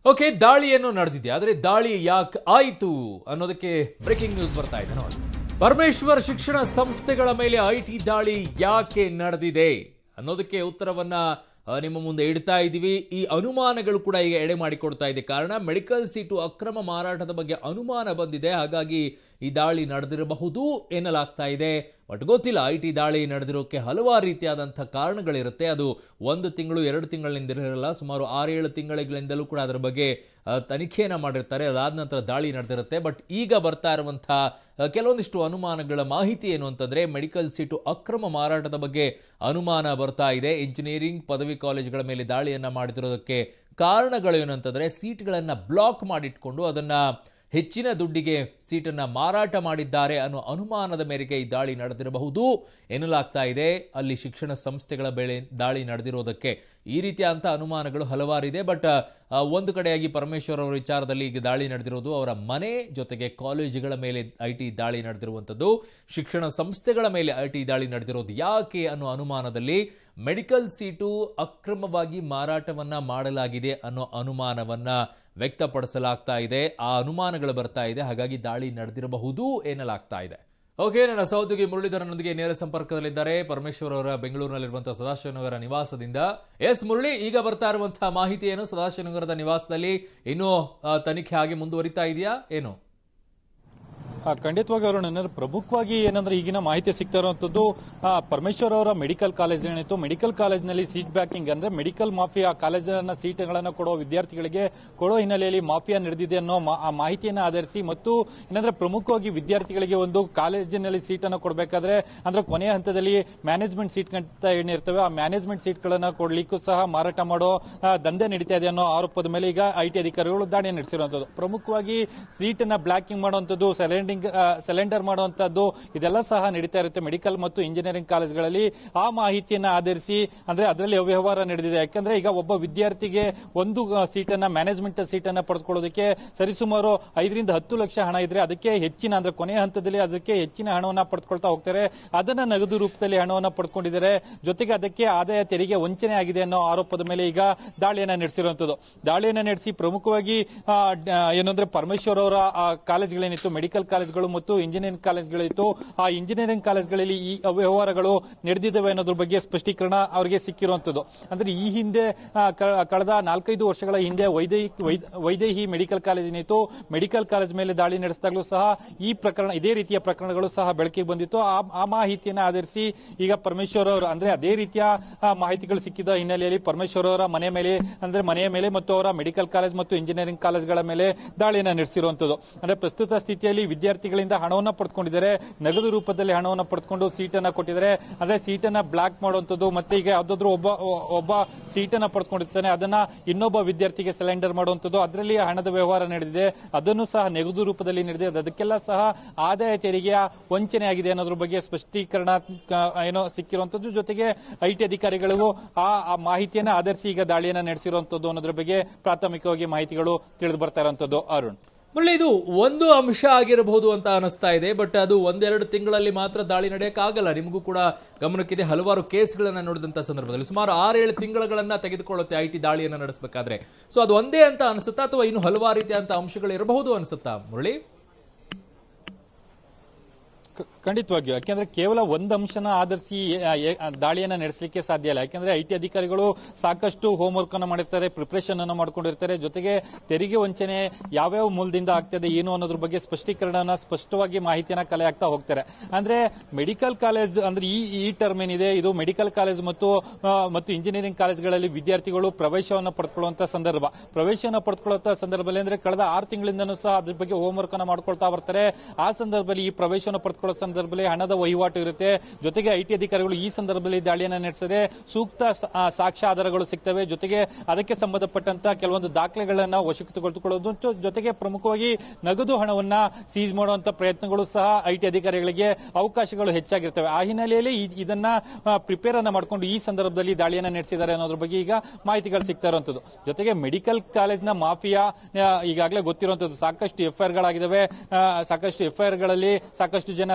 okay ದಾಳಿಯನ್ನು ನಡೆದಿದೆ ಆದರೆ ದಾಳಿ ಯಾಕೆ ಆಯಿತು ಅನ್ನೋದಕ್ಕೆ ಬ್ರೇಕಿಂಗ್ ನ್ಯೂಸ್ ಬರ್ತಾ ಇದೆ ನೋಡಿ ಪರಮೇಶ್ವರ್ ಶಿಕ್ಷಣ ಸಂಸ್ಥೆಗಳ ಮೇಲೆ ಐಟಿ ದಾಳಿ ಯಾಕೆ ನಡೆದಿದೆ ಅನ್ನೋದಕ್ಕೆ ಉತ್ತರವನ್ನ ಆ, ನಿಮ್ಮ ಮುಂದೆ ಇಡ್ತಾ ಇದ್ದೀವಿ ಈ ಅನುಮಾನಗಳು ಕೂಡ ಈಗ ಎಡೆ ಮಾಡಿಕೊಡ್ತಾ ಇದೆ ಕಾರಣ ಮೆಡಿಕಲ್ ಸೀಟು ಅಕ್ರಮ ಮಾರಾಟದ ಬಗ್ಗೆ ಅನುಮಾನ ಬಂದಿದೆ ಹಾಗಾಗಿ ಈ ದಾಳಿ ನಡೆದಿರಬಹುದು ಎನ್ನಲಾಗ್ತಾ ಇದೆ ಬಟ್ ಗೊತ್ತಿಲ್ಲ ಐ ಟಿ ದಾಳಿ ನಡೆದಿರೋಕೆ ಹಲವಾರು ರೀತಿಯಾದಂಥ ಕಾರಣಗಳಿರುತ್ತೆ ಅದು ಒಂದು ತಿಂಗಳು ಎರಡು ತಿಂಗಳಿಂದ ಇರಲ್ಲ ಸುಮಾರು ಆರೇಳು ತಿಂಗಳಿಂದಲೂ ಕೂಡ ಅದರ ಬಗ್ಗೆ ಆ, ತನಿಖೆಯನ್ನ ಮಾಡಿರ್ತಾರೆ ಅದಾದ ನಂತರ ದಾಳಿ ನಡೆದಿರುತ್ತೆ ಬಟ್ ಈಗ ಬರ್ತಾ ಇರುವಂಥ ಆ, ಕೆಲವೊಂದಿಷ್ಟು ಅನುಮಾನಗಳ ಮಾಹಿತಿ ಏನು ಅಂತಂದ್ರೆ ಮೆಡಿಕಲ್ ಸೀಟು ಅಕ್ರಮ ಮಾರಾಟದ ಬಗ್ಗೆ ಅನುಮಾನ ಬರ್ತಾ ಇದೆ ಇಂಜಿನಿಯರಿಂಗ್ ಪದವಿ ಕಾಲೇಜುಗಳ ಮೇಲೆ ದಾಳಿಯನ್ನ ಮಾಡಿದಿರೋದಕ್ಕೆ ಕಾರಣಗಳೇನು ಅಂತಂದ್ರೆ ಸೀಟ್ಗಳನ್ನ ಬ್ಲಾಕ್ ಮಾಡಿಟ್ಕೊಂಡು ಅದನ್ನ ಹೆಚ್ಚಿನ ದುಡ್ಡಿಗೆ ಸೀಟನ್ನ ಮಾರಾಟ ಮಾಡಿದ್ದಾರೆ ಅನ್ನೋ ಅನುಮಾನದ ಮೇರೆಗೆ ಈ ದಾಳಿ ನಡೆದಿರಬಹುದು ಎನ್ನಲಾಗ್ತಾ ಇದೆ ಅಲ್ಲಿ ಶಿಕ್ಷಣ ಸಂಸ್ಥೆಗಳ ಬೆಳೆ ದಾಳಿ ನಡೆದಿರೋದಕ್ಕೆ ಈ ರೀತಿಯಾದಂಥ ಅನುಮಾನಗಳು ಹಲವಾರಿದೆ ಬಟ್ ಒಂದು ಕಡೆಯಾಗಿ ಪರಮೇಶ್ವರ್ ಅವರ ವಿಚಾರದಲ್ಲಿ ಈಗ ದಾಳಿ ನಡೆದಿರೋದು ಅವರ ಮನೆ ಜೊತೆಗೆ ಕಾಲೇಜುಗಳ ಮೇಲೆ ಐ ಟಿ ದಾಳಿ ನಡೆದಿರುವಂಥದ್ದು ಶಿಕ್ಷಣ ಸಂಸ್ಥೆಗಳ ಮೇಲೆ ಐ ಟಿ ದಾಳಿ ನಡೆದಿರೋದು ಯಾಕೆ ಅನ್ನೋ ಅನುಮಾನದಲ್ಲಿ ಮೆಡಿಕಲ್ ಸೀಟು ಅಕ್ರಮವಾಗಿ ಮಾರಾಟವನ್ನ ಮಾಡಲಾಗಿದೆ ಅನ್ನೋ ಅನುಮಾನವನ್ನ ವ್ಯಕ್ತಪಡಿಸಲಾಗ್ತಾ ಇದೆ ಆ ಅನುಮಾನಗಳು ಬರ್ತಾ ಇದೆ ಹಾಗಾಗಿ ದಾಳಿ ನಡೆದಿರಬಹುದು ಎನ್ನಲಾಗ್ತಾ ಇದೆ ಓಕೆ ನನ್ನ ಸಹೋದ್ಯೋಗಿ ಮುರಳೀಧರನೊಂದಿಗೆ ನೇರ ಸಂಪರ್ಕದಲ್ಲಿದ್ದಾರೆ ಪರಮೇಶ್ವರ್ ಅವರ ಬೆಂಗಳೂರಿನಲ್ಲಿರುವಂತಹ ಸದಾಶಿವನಗರ ನಿವಾಸದಿಂದ ಎಸ್ ಮುರಳಿ ಈಗ ಬರ್ತಾ ಇರುವಂತಹ ಮಾಹಿತಿ ಏನು ಸದಾಶಿವನಗರದ ನಿವಾಸದಲ್ಲಿ ಇನ್ನೂ ಆ, ತನಿಖೆ ಹಾಗೆ ಮುಂದುವರಿತಾ ಇದೆಯಾ ಏನು ಆ, ಖಂಡಿತವಾಗಿ ಅವರು ನನ್ನ ಪ್ರಮುಖವಾಗಿ ಏನಂದ್ರೆ ಈಗಿನ ಮಾಹಿತಿ ಸಿಗ್ತಾ ಇರುವಂತದ್ದು ಆ, ಪರಮೇಶ್ವರ್ ಅವರ ಮೆಡಿಕಲ್ ಕಾಲೇಜ್ ಏನಿತ್ತು ಮೆಡಿಕಲ್ ಕಾಲೇಜ್ನಲ್ಲಿ ಸೀಟ್ ಬ್ಯಾಕಿಂಗ್ ಅಂದ್ರೆ ಮೆಡಿಕಲ್ ಮಾಫಿಯಾ ಕಾಲೇಜಿನ ಸೀಟ್ಗಳನ್ನ ಕೊಡೋ ವಿದ್ಯಾರ್ಥಿಗಳಿಗೆ ಕೊಡೋ ಹಿನ್ನೆಲೆಯಲ್ಲಿ ಮಾಫಿಯಾ ನಡೆದಿದೆ ಅನ್ನೋ ಮಾ- ಆ ಮಾಹಿತಿಯನ್ನು ಆಧರಿಸಿ ಮತ್ತು ಏನಂದ್ರೆ ಪ್ರಮುಖವಾಗಿ ವಿದ್ಯಾರ್ಥಿಗಳಿಗೆ ಒಂದು ಕಾಲೇಜಿನಲ್ಲಿ ಸೀಟನ್ನು ಕೊಡಬೇಕಾದ್ರೆ ಅಂದ್ರೆ ಕೊನೆಯ ಹಂತದಲ್ಲಿ ಮ್ಯಾನೇಜ್ಮೆಂಟ್ ಸೀಟ್ ಅಂತ ಏನಿರ್ತವೆ ಆ ಮ್ಯಾನೇಜ್ಮೆಂಟ್ ಸೀಟ್ಗಳನ್ನ ಕೊಡ್ಲಿಕ್ಕೂ ಸಹ ಮಾರಾಟ ಮಾಡೋ ಆ, ದಂಧೆ ನಡೀತಾ ಇದೆ ಅನ್ನೋ ಆರೋಪದ ಮೇಲೆ ಈಗ ಐಟಿ ಅಧಿಕಾರಿಗಳು ದಾಳಿ ನಡೆಸಿರುವಂತದ್ದು ಪ್ರಮುಖವಾಗಿ ಸೀಟ್ ಅನ್ನ ಬ್ಲಾಕಿಂಗ್ ಮಾಡುವಂತದ್ದು ಸೆಲೆಂಡಿಂಗ್ ಸಿಲಿಂಡರ್ ಮಾಡುವಂತದ್ದು ಇದೆಲ್ಲ ಸಹ ನಡೀತಾ ಇರುತ್ತೆ ಮೆಡಿಕಲ್ ಮತ್ತು ಇಂಜಿನಿಯರಿಂಗ್ ಕಾಲೇಜ್ಗಳಲ್ಲಿ ಆ ಮಾಹಿತಿಯನ್ನ ಆಧರಿಸಿ ಅಂದ್ರೆ ಅದರಲ್ಲಿ ಅವ್ಯವಹಾರ ನಡೆದಿದೆ ಯಾಕಂದ್ರೆ ಈಗ ಒಬ್ಬ ವಿದ್ಯಾರ್ಥಿಗೆ ಒಂದು ಸೀಟನ್ನ ಮ್ಯಾನೇಜ್ಮೆಂಟ್ ಸೀಟನ್ನ ಪಡೆದುಕೊಳ್ಳೋದಕ್ಕೆ ಸರಿಸುಮಾರು ಐದರಿಂದ ಹತ್ತು ಲಕ್ಷ ಹಣ ಇದ್ರೆ ಅದಕ್ಕೆ ಹೆಚ್ಚಿನ ಅಂದ್ರೆ ಕೊನೆಯ ಹಂತದಲ್ಲಿ ಅದಕ್ಕೆ ಹೆಚ್ಚಿನ ಹಣವನ್ನ ಪಡೆದುಕೊಳ್ತಾ ಹೋಗ್ತಾರೆ ಅದನ್ನ ನಗದು ರೂಪದಲ್ಲಿ ಹಣವನ್ನ ಪಡ್ಕೊಂಡಿದ್ದಾರೆ ಜೊತೆಗೆ ಅದಕ್ಕೆ ಆದಾಯ ತೆರಿಗೆ ವಂಚನೆ ಆಗಿದೆ ಅನ್ನೋ ಆರೋಪದ ಮೇಲೆ ಈಗ ದಾಳಿಯನ್ನ ನಡೆಸಿರುವಂತದ್ದು ದಾಳಿಯನ್ನ ನಡೆಸಿ ಪ್ರಮುಖವಾಗಿ ಆ, ಡ- ಏನಂದ್ರೆ ಪರಮೇಶ್ವರ್ ಅವರ ಆ, ಕಾಲೇಜ್ಗಳೇನಿತ್ತು ಮೆಡಿಕಲ್ ಕಾಲೇಜ್ಗಳು ಮತ್ತು ಇಂಜಿನಿಯರಿಂಗ್ ಕಾಲೇಜ್ಗಳಿತ್ತು ಆ ಇಂಜಿನಿಯರಿಂಗ್ ಕಾಲೇಜ್ಗಳಲ್ಲಿ ಈ ಅವ್ಯವಹಾರಗಳು ನಡೆದಿದ್ದಾವೆ ಅನ್ನೋದ್ರ ಬಗ್ಗೆ ಸ್ಪಷ್ಟೀಕರಣ ಅವರಿಗೆ ಸಿಕ್ಕಿರುವಂತದ್ದು ಅಂದ್ರೆ ಈ ಹಿಂದೆ ಆ, ಕ- ಕಳೆದ ನಾಲ್ಕೈದು ವರ್ಷಗಳ ಹಿಂದೆ ವೈದೇಹಿ ವೈದ್- ವೈದೇಹಿ ಮೆಡಿಕಲ್ ಕಾಲೇಜ್ ಏನಿತ್ತು ಮೆಡಿಕಲ್ ಕಾಲೇಜ್ ಮೇಲೆ ದಾಳಿ ನಡೆಸಿದಾಗಲೂ ಸಹ ಈ ಪ್ರಕರಣ ಇದೇ ರೀತಿಯ ಪ್ರಕರಣಗಳು ಸಹ ಬೆಳಕಿಗೆ ಬಂದಿತ್ತು ಆ ಆ ಮಾಹಿತಿಯನ್ನು ಆಧರಿಸಿ ಈಗ ಪರಮೇಶ್ವರ್ ಅವರು ಅಂದ್ರೆ ಅದೇ ರೀತಿಯ ಆ, ಮಾಹಿತಿಗಳು ಸಿಕ್ಕಿದ ಹಿನ್ನೆಲೆಯಲ್ಲಿ ಪರಮೇಶ್ವರ್ ಅವರ ಮನೆ ಮೇಲೆ ಅಂದ್ರೆ ಮನೆಯ ಮೇಲೆ ಮತ್ತು ಅವರ ಮೆಡಿಕಲ್ ಕಾಲೇಜ್ ಮತ್ತು ಇಂಜಿನಿಯರಿಂಗ್ ಕಾಲೇಜ್ಗಳ ಮೇಲೆ ದಾಳಿಯನ್ನು ನಡೆಸಿರುವಂತದ್ದು ಅಂದ್ರೆ ಪ್ರಸ್ತುತ ಸ್ಥಿತಿಯಲ್ಲಿ ವಿದ್ಯಾರ್ಥಿಗಳಿಂದ ಹಣವನ್ನ ಪಡೆದುಕೊಂಡಿದ್ದಾರೆ ನಗದು ರೂಪದಲ್ಲಿ ಹಣವನ್ನ ಪಡೆದುಕೊಂಡು ಸೀಟನ್ನ ಕೊಟ್ಟಿದ್ದಾರೆ ಅದೇ ಸೀಟನ್ನ ಬ್ಲಾಕ್ ಮಾಡುವಂತದ್ದು ಮತ್ತೆ ಈಗ ಯಾವ್ದಾದ್ರು ಒಬ್ಬ ಒಬ್ಬ ಸೀಟನ್ನ ಪಡೆದುಕೊಂಡಿರ್ತಾನೆ ಅದನ್ನ ಇನ್ನೊಬ್ಬ ವಿದ್ಯಾರ್ಥಿಗೆ ಸಿಲಿಂಡರ್ ಮಾಡುವಂತದ್ದು ಅದರಲ್ಲಿ ಹಣದ ವ್ಯವಹಾರ ನಡೆದಿದೆ ಅದನ್ನು ಸಹ ನಗದು ರೂಪದಲ್ಲಿ ನಡೆದಿದೆ ಅದಕ್ಕೆಲ್ಲ ಸಹ ಆದಾಯ ತೆರಿಗೆಯ ವಂಚನೆ ಆಗಿದೆ ಅನ್ನೋದ್ರ ಬಗ್ಗೆ ಸ್ಪಷ್ಟೀಕರಣ ಆ, ಏನೋ ಸಿಕ್ಕಿರುವಂತದ್ದು ಜೊತೆಗೆ ಐಟಿ ಅಧಿಕಾರಿಗಳು ಆ ಆ ಮಾಹಿತಿಯನ್ನ ಆಧರಿಸಿ ಈಗ ದಾಳಿಯನ್ನ ನಡೆಸಿರುವಂತದ್ದು ಅನ್ನೋದ್ರ ಬಗ್ಗೆ ಪ್ರಾಥಮಿಕವಾಗಿ ಮಾಹಿತಿಗಳು ತಿಳಿದು ಬರ್ತಾ ಇರುವಂತದ್ದು ಅರುಣ್ ಮುರಳಿ ಇದು ಒಂದು ಅಂಶ ಆಗಿರಬಹುದು ಅಂತ ಅನಿಸ್ತಾ ಇದೆ ಬಟ್ ಅದು ಒಂದೆರಡು ತಿಂಗಳಲ್ಲಿ ಮಾತ್ರ ದಾಳಿ ನಡೆಯಕ್ಕಾಗಲ್ಲ ನಿಮಗೂ ಕೂಡ ಗಮನಕ್ಕಿದೆ ಹಲವಾರು ಕೇಸ್ಗಳನ್ನ ನೋಡಿದಂತ ಸಂದರ್ಭದಲ್ಲಿ ಸುಮಾರು ಆರೇಳು ತಿಂಗಳುಗಳನ್ನ ತೆಗೆದುಕೊಳ್ಳುತ್ತೆ ಐ ಟಿ ದಾಳಿಯನ್ನ ನಡೆಸಬೇಕಾದ್ರೆ ಸೊ ಅದು ಒಂದೇ ಅಂತ ಅನಿಸುತ್ತಾ ಅಥವಾ ಇನ್ನು ಹಲವಾರು ರೀತಿಯಂತ ಅಂಶಗಳು ಇರಬಹುದು ಅನಿಸುತ್ತಾ ಮುರಳಿ ಕ- ಖಂಡಿತವಾಗಿಯೂ ಯಾಕೆಂದ್ರೆ ಕೇವಲ ಒಂದು ಅಂಶನ ಆಧರಿಸಿ ಆ, ಏ- ಆ, ದಾಳಿಯನ್ನ ನಡೆಸಲಿಕ್ಕೆ ಸಾಧ್ಯ ಇಲ್ಲ ಯಾಕೆಂದ್ರೆ ಐಟಿ ಅಧಿಕಾರಿಗಳು ಸಾಕಷ್ಟು ಹೋಮ್ ವರ್ಕ್ ಅನ್ನ ಮಾಡಿರ್ತಾರೆ ಪ್ರಿಪರೇಷನ್ ಅನ್ನು ಮಾಡ್ಕೊಂಡಿರ್ತಾರೆ ಜೊತೆಗೆ ತೆರಿಗೆ ವಂಚನೆ ಯಾವ್ಯಾವ ಮೂಲದಿಂದ ಆಗ್ತದೆ ಏನು ಅನ್ನೋದ್ರ ಬಗ್ಗೆ ಸ್ಪಷ್ಟೀಕರಣನ ಸ್ಪಷ್ಟವಾಗಿ ಮಾಹಿತಿಯನ್ನ ಕಲೆ ಆಗ್ತಾ ಹೋಗ್ತಾರೆ ಅಂದ್ರೆ ಮೆಡಿಕಲ್ ಕಾಲೇಜ್ ಅಂದ್ರೆ ಈ ಈ ಟರ್ಮ್ ಏನಿದೆ ಇದು ಮೆಡಿಕಲ್ ಕಾಲೇಜ್ ಮತ್ತು ಆ, ಮತ್ತು ಇಂಜಿನಿಯರಿಂಗ್ ಕಾಲೇಜ್ಗಳಲ್ಲಿ ವಿದ್ಯಾರ್ಥಿಗಳು ಪ್ರವೇಶವನ್ನು ಪಡೆದುಕೊಳ್ಳುವಂತ ಸಂದರ್ಭ ಪ್ರವೇಶನ ಪಡೆದುಕೊಳ್ಳುವಂತ ಸಂದರ್ಭದಲ್ಲಿ ಅಂದ್ರೆ ಕಳೆದ ಆರು ತಿಂಗಳಿಂದನೂ ಸಹ ಅದ್ರ ಬಗ್ಗೆ ಹೋಮ್ ವರ್ಕ್ ಅನ್ನ ಮಾಡ್ಕೊಳ್ತಾ ಬರ್ತಾರೆ ಆ ಸಂದರ್ಭದಲ್ಲಿ ಈ ಪ್ರವೇಶನ ಪಡೆದುಕೊಳ್ಳೋ ಸಂದರ್ಭದಲ್ಲಿ ಹಣದ ವಹಿವಾಟು ಇರುತ್ತೆ ಜೊತೆಗೆ ಐಟಿ ಅಧಿಕಾರಿಗಳು ಈ ಸಂದರ್ಭದಲ್ಲಿ ದಾಳಿಯನ್ನ ನಡೆಸಿದ್ರೆ ಸೂಕ್ತ ಸ- ಆ, ಸಾಕ್ಷ್ಯ ಆಧಾರಗಳು ಸಿಗ್ತವೆ ಜೊತೆಗೆ ಅದಕ್ಕೆ ಸಂಬಂಧಪಟ್ಟಂತ ಕೆಲವೊಂದು ದಾಖಲೆಗಳನ್ನ ವಶಕ್ಕೆ ತೆಗೆದುಕೊಳ್ಳೋದು ಜೊ- ಜೊತೆಗೆ ಪ್ರಮುಖವಾಗಿ ನಗದು ಹಣವನ್ನ ಸೀಸ್ ಮಾಡುವಂತ ಪ್ರಯತ್ನಗಳು ಸಹ ಐಟಿ ಅಧಿಕಾರಿಗಳಿಗೆ ಅವಕಾಶಗಳು ಹೆಚ್ಚಾಗಿರ್ತವೆ ಆ ಹಿನ್ನೆಲೆಯಲ್ಲಿ ಇ- ಇದನ್ನ ಪ್ರಿಪೇರ್ ಅನ್ನ ಮಾಡ್ಕೊಂಡು ಈ ಸಂದರ್ಭದಲ್ಲಿ ದಾಳಿಯನ್ನ ನಡೆಸಿದ್ದಾರೆ ಅನ್ನೋದ್ರ ಬಗ್ಗೆ ಈಗ ಮಾಹಿತಿಗಳು ಸಿಗ್ತಾ ಇರುವಂತದ್ದು ಜೊತೆಗೆ ಮೆಡಿಕಲ್ ಕಾಲೇಜ್ನ ಮಾಫಿಯಾ ಆ, ಈಗಾಗಲೇ ಗೊತ್ತಿರುವಂತದ್ದು ಸಾಕಷ್ಟು ಎಫ್ಐಆರ್ ಗಳಾಗಿದ್ದಾವೆ ಆ, ಸಾಕಷ್ಟು ಎಫ್ಐಆರ್ ಗಳಲ್ಲಿ ಸಾಕಷ್ಟು ಜನ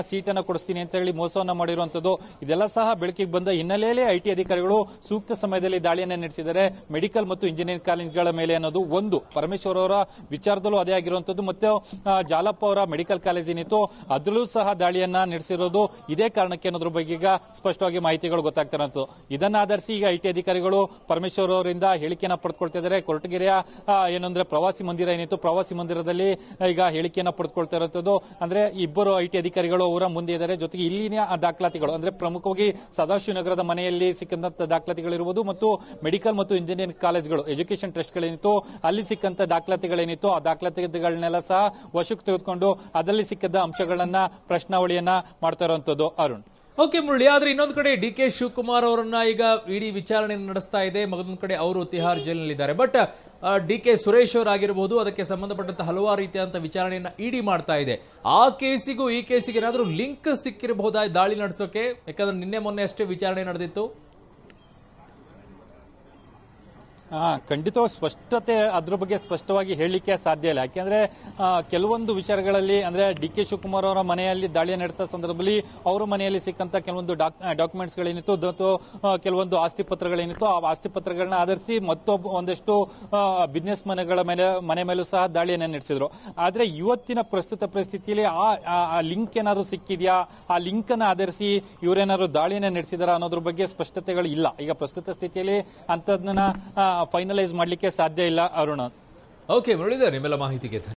ಸೀಟನ್ನ ಕೊಡಿಸ್ತೀನಿ ಅಂತ ಹೇಳಿ ಮೋಸವನ್ನ ಮಾಡಿರುವಂತದ್ದು ಇದೆಲ್ಲ ಸಹ ಬೆಳಕಿಗೆ ಬಂದ ಹಿನ್ನೆಲೆಯಲ್ಲಿ ಐಟಿ ಅಧಿಕಾರಿಗಳು ಸೂಕ್ತ ಸಮಯದಲ್ಲಿ ದಾಳಿಯನ್ನ ನಡೆಸಿದ್ದಾರೆ ಮೆಡಿಕಲ್ ಮತ್ತು ಇಂಜಿನಿಯರಿಂಗ್ ಕಾಲೇಜ್ಗಳ ಮೇಲೆ ಅನ್ನೋದು ಒಂದು ಪರಮೇಶ್ವರ್ ಅವರ ವಿಚಾರದಲ್ಲೂ ಅದೇ ಆಗಿರುವಂತದ್ದು ಮತ್ತೆ ಆ, ಜಾಲಪ್ಪ ಅವರ ಮೆಡಿಕಲ್ ಕಾಲೇಜ್ ಏನಿತ್ತು ಅದರಲ್ಲೂ ಸಹ ದಾಳಿಯನ್ನ ನಡೆಸಿರೋದು ಇದೇ ಕಾರಣಕ್ಕೆ ಅನ್ನೋದ್ರ ಬಗ್ಗೆ ಈಗ ಸ್ಪಷ್ಟವಾಗಿ ಮಾಹಿತಿಗಳು ಗೊತ್ತಾಗ್ತಿರೋದು ಇದನ್ನ ಆಧರಿಸಿ ಈಗ ಐಟಿ ಅಧಿಕಾರಿಗಳು ಪರಮೇಶ್ವರ್ ಅವರಿಂದ ಹೇಳಿಕೆಯನ್ನ ಪಡೆದುಕೊಳ್ತಾ ಇದ್ದಾರೆ ಕೊರಟಗೆರೆಯ ಆ, ಏನಂದ್ರೆ ಪ್ರವಾಸಿ ಮಂದಿರ ಏನಿತ್ತು ಪ್ರವಾಸಿ ಮಂದಿರದಲ್ಲಿ ಈಗ ಹೇಳಿಕೆಯನ್ನ ಪಡೆದುಕೊಳ್ತಾ ಇರುವಂತದ್ದು ಅಂದ್ರೆ ಇಬ್ಬರು ಐಟಿ ಅಧಿಕಾರಿಗಳು ಅವರ ಮುಂದೆ ಇದ್ದಾರೆ ಜೊತೆಗೆ ಇಲ್ಲಿನ ಆ ದಾಖಲಾತಿಗಳು ಅಂದ್ರೆ ಪ್ರಮುಖವಾಗಿ ಸದಾಶಿವನಗರದ ಮನೆಯಲ್ಲಿ ಸಿಕ್ಕಂತ ದಾಖಲಾತಿಗಳಿರ್ಬೋದು ಮತ್ತು ಮೆಡಿಕಲ್ ಮತ್ತು ಇಂಜಿನಿಯರಿಂಗ್ ಕಾಲೇಜ್ಗಳು ಎಜುಕೇಶನ್ ಟ್ರಸ್ಟ್ಗಳೇನಿತ್ತು ಅಲ್ಲಿ ಸಿಕ್ಕಂತ ದಾಖಲಾತಿಗಳೇನಿತ್ತು ಆ ದಾಖಲಾತಿಗಳನ್ನೆಲ್ಲ ಸಹ ವಶಕ್ಕೆ ತೆಗೆದುಕೊಂಡು ಅದರಲ್ಲಿ ಸಿಕ್ಕದ ಅಂಶಗಳನ್ನ ಪ್ರಶ್ನಾವಳಿಯನ್ನ ಮಾಡ್ತಾ ಇರುವಂತದ್ದು ಅರುಣ್ ಓಕೆ ಮುರಳಿ ಆದ್ರೆ ಇನ್ನೊಂದು ಕಡೆ ಡಿ ಕೆ ಶಿವಕುಮಾರ್ ಅವರನ್ನ ಈಗ ಇಡೀ ವಿಚಾರಣೆ ನಡೆಸ್ತಾ ಇದೆ ಮಗದೊಂದು ಕಡೆ ಅವರು ತಿಹಾರ್ ಜೈಲಿನಲ್ಲಿದ್ದಾರೆ ಬಟ್ ಡಿ ಕೆ ಸುರೇಶ್ ಅವರಾಗಿರಬಹುದು ಅದಕ್ಕೆ ಸಂಬಂಧಪಟ್ಟಂತ ಹಲವಾರು ರೀತಿಯಾದಂತ ವಿಚಾರಣೆಯನ್ನ ಇಡಿ ಮಾಡ್ತಾ ಇದೆ ಆ ಕೇಸಿಗೂ ಈ ಕೇಸಿಗೆ ಏನಾದ್ರೂ ಲಿಂಕ್ ಸಿಕ್ಕಿರಬಹುದಾ ದಾಳಿ ನಡೆಸೋಕೆ ಯಾಕಂದ್ರೆ ನಿನ್ನೆ ಮೊನ್ನೆ ಅಷ್ಟೇ ವಿಚಾರಣೆ ನಡೆದಿತ್ತು ಹಾ ಖಂಡಿತವಾಗಿ ಸ್ಪಷ್ಟತೆ ಅದ್ರ ಬಗ್ಗೆ ಸ್ಪಷ್ಟವಾಗಿ ಹೇಳಲಿಕ್ಕೆ ಸಾಧ್ಯ ಇಲ್ಲ ಯಾಕೆಂದ್ರೆ ಆ, ಕೆಲವೊಂದು ವಿಚಾರಗಳಲ್ಲಿ ಅಂದ್ರೆ ಡಿ ಕೆ ಶಿವಕುಮಾರ್ ಅವರ ಮನೆಯಲ್ಲಿ ದಾಳಿ ನಡೆಸಿದ ಸಂದರ್ಭದಲ್ಲಿ ಅವರ ಮನೆಯಲ್ಲಿ ಸಿಕ್ಕಂತ ಕೆಲವೊಂದು ಡಾಕ್ಯುಮೆಂಟ್ಸ್ ಗಳೇನಿತ್ತು ಮತ್ತು ಆ, ಕೆಲವೊಂದು ಆಸ್ತಿ ಪತ್ರಗಳೇನಿತ್ತು ಆ ಆಸ್ತಿ ಪತ್ರಗಳನ್ನ ಆಧರಿಸಿ ಮತ್ತೊಬ್ಬ ಒಂದಷ್ಟು ಬಿಸ್ನೆಸ್ ಮನೆಗಳ ಮೇಲೆ ಮನೆ ಮೇಲೂ ಸಹ ದಾಳಿಯನ್ನ ನಡೆಸಿದ್ರು ಆದ್ರೆ ಇವತ್ತಿನ ಪ್ರಸ್ತುತ ಪರಿಸ್ಥಿತಿಯಲ್ಲಿ ಆ ಆ- ಆ ಲಿಂಕ್ ಏನಾದ್ರು ಸಿಕ್ಕಿದ್ಯಾ ಆ ಲಿಂಕ್ ಅನ್ನ ಆಧರಿಸಿ ಇವರೇನಾದ್ರು ದಾಳಿಯನ್ನ ನಡೆಸಿದಾರ ಅನ್ನೋದ್ರ ಬಗ್ಗೆ ಸ್ಪಷ್ಟತೆಗಳು ಇಲ್ಲ ಈಗ ಪ್ರಸ್ತುತ ಸ್ಥಿತಿಯಲ್ಲಿ ಅಂತದನ್ನ ಫೈನಲೈಸ್ ಮಾಡ್ಲಿಕ್ಕೆ ಸಾಧ್ಯ ಇಲ್ಲ ಅರುಣ ಓಕೆ ಮುರಳೀಧರ್ ನಿಮ್ಮೆಲ್ಲ ಮಾಹಿತಿಗೆ